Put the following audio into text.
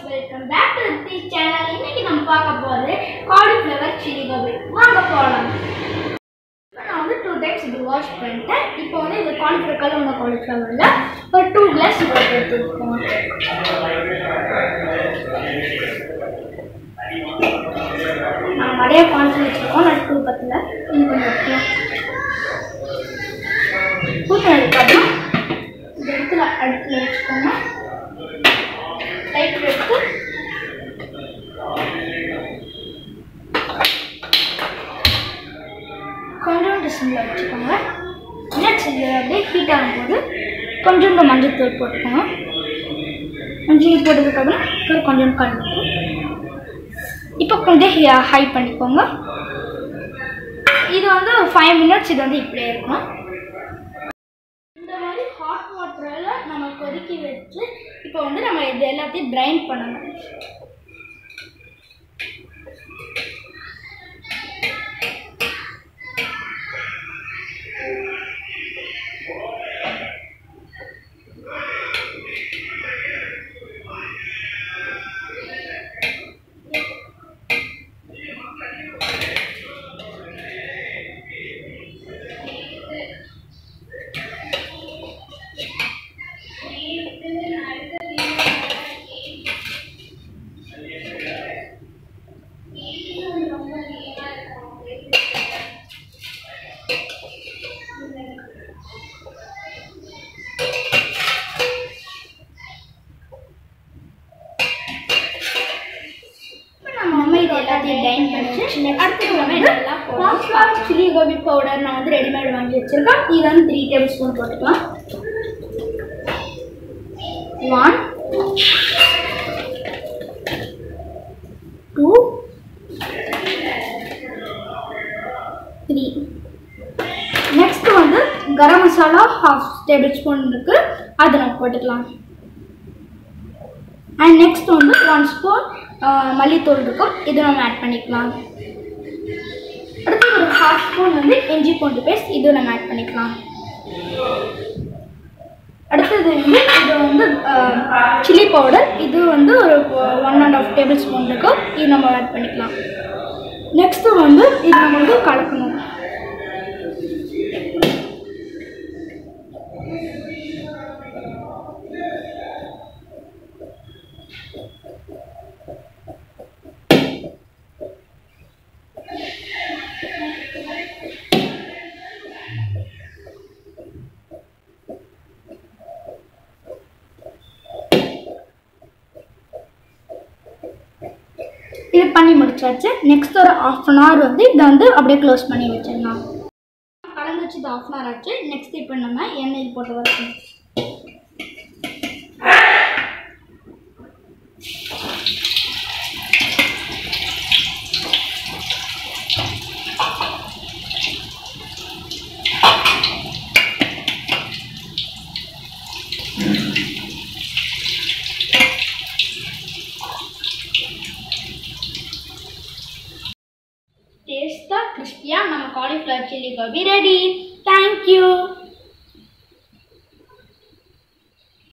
welcome back to the channel இன்னைக்கு நம்ம பார்க்க போகிறது காலிஃப்ளவர் சில்லி கோபி வாங்க போகலாம் இப்போ நான் வந்து டூ டைம்ஸ் இது வாஷ் பண்ணிட்டேன் இப்போ வந்து இது காலிஃப்ளவர் கலந்த காலிஃப்ளவரில் ஒரு டூ கிளாஸ் வாட்டர் எடுத்துக்கோங்க நான் நிறைய குவான்டிட்டி வச்சுருக்கோம் நான் டூ பத்தில் இன்னும் கொஞ்சம் வைக்கலாம் ஊற்றினதுக்கப்புறம் இந்த இடத்துல அடுப்பில் வச்சுக்கோங்க லைட் எடுத்து கொஞ்சோண்டு சிம்மில் வச்சுக்கோங்க நெக்ஸ்ட் இது அப்படியே ஹீட் ஆகும்போது கொஞ்சோண்டு மஞ்சள் தூள் போட்டுக்கோங்க மஞ்சள் போட்டதுக்கப்புறம் அப்புறம் கொஞ்சோண்டு கல் இப்போ கொஞ்சம் ஹை பண்ணிக்கோங்க இது வந்து ஒரு ஃபைவ் மினிட்ஸ் இது வந்து இப்படியே இருக்கும் இந்த மாதிரி ஹாட் வாட்டரில் நம்ம கொதிக்க வச்சு இப்போ வந்து நம்ம இது எல்லாத்தையும் ட்ரைன் பண்ணணும் இப்போ நம்ம வந்து இது எல்லாத்தையும் டைன் பண்ணிச்சு அடுத்து நம்ம இதெல்லாம் பாப்கார்ன் சில்லி கோபி பவுடர் நான் வந்து ரெடிமேட் வாங்கி வச்சிருக்கேன் இது வந்து த்ரீ டேபிள் ஸ்பூன் போட்டுக்கலாம் ஒன் டூ த்ரீ நெக்ஸ்ட் வந்து garam masala half tablespoon இருக்குது அதை நம்ம போட்டுக்கலாம் அண்ட் நெக்ஸ்ட் வந்து ஒன் ஸ்பூன் மல்லித்தூள் இருக்கும் இது நம்ம ஆட் பண்ணிக்கலாம் அடுத்து ஒரு ஹாஃப் ஸ்பூன் வந்து இஞ்சி பூண்டு பேஸ்ட் இது நம்ம ஆட் பண்ணிக்கலாம் அடுத்தது வந்து இது வந்து சில்லி பவுடர் இது வந்து ஒரு one and half tablespoon இருக்கும் இது நம்ம ஆட் பண்ணிக்கலாம் நெக்ஸ்ட்டு வந்து இது நம்ம வந்து கலக்கணும் இது பண்ணி முடிச்சாச்சு நெக்ஸ்ட் ஒரு ஆஃப் அன் ஹவர் வந்து இதை வந்து அப்படியே க்ளோஸ் பண்ணி வச்சிடலாம் கலந்து வச்சு இது ஆஃப் அன் ஹவர் ஆச்சு நெக்ஸ்ட் இப்போ நம்ம எண்ணெய் போட்டு வரணும் டேஸ்ட்டாக கிறிஸ்பியாக நம்ம cauliflower chilli gobi ready thank you